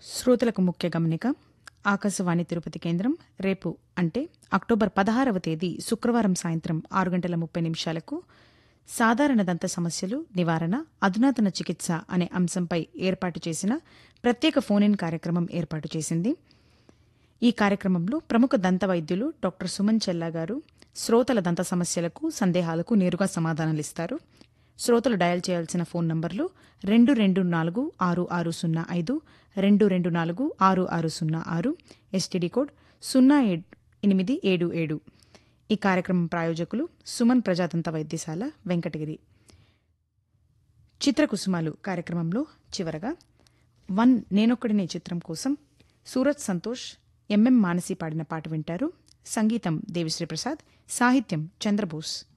శ్రోతలకు ముఖ్య గమనిక ఆకాశవాణి తిరుపతి కేంద్రం రేపు అంటే అక్టోబర్ పదహారవ తేదీ శుక్రవారం సాయంత్రం ఆరు గంటల ముప్పై నిమిషాలకు సాధారణ దంత సమస్యలు నివారణ అధునాతన చికిత్స అనే అంశంపై ఏర్పాటు చేసిన ప్రత్యేక ఫోన్ ఇన్ కార్యక్రమం ఏర్పాటు చేసింది ఈ కార్యక్రమంలో ప్రముఖ దంత వైద్యులు డాక్టర్ సుమన్ చెల్లా గారు శ్రోతల దంత సమస్యలకు సందేహాలకు నేరుగా సమాధానాలిస్తారు శ్రోతలు డయల్ చేయాల్సిన ఫోన్ నంబర్లు రెండు రెండు నాలుగు ఆరు ఆరు సున్నా ఐదు రెండు రెండు నాలుగు ఆరు ఆరు సున్నా ఆరు ఎస్టీడీ కోడ్ సున్నా ఏడ్- ఎనిమిది ఏడు ఏడు ఈ కార్యక్రమం ప్రాయోజకులు సుమన్ ప్రజాతంత్ర వైద్యశాల వెంకటగిరి చిత్రకుసుమాలు కార్యక్రమంలో చివరగా వన్ నేనొక్కడినే చిత్రం కోసం సూరజ్ సంతోష్ ఎంఎం మానసి పాడిన పాట వింటారు సంగీతం దేవిశ్రీ ప్రసాద్ సాహిత్యం చంద్రబోస్